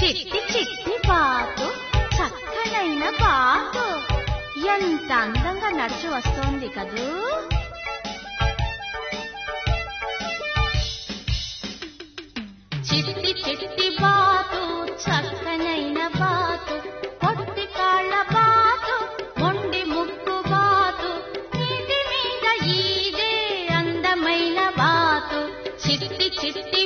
చిట్టి చిట్టి బాతు చక్కనైన బాతు ఎంత అందంగా నడిచి వస్తోంది కదూ చిట్టి చిట్టి బాతు చక్కనైన బాతు పొట్టి కాళ్ళ బాతు మొండి ముక్కు బాతు నీటి మీద ఈదే అందమైన బాతు చిట్టి చిట్టి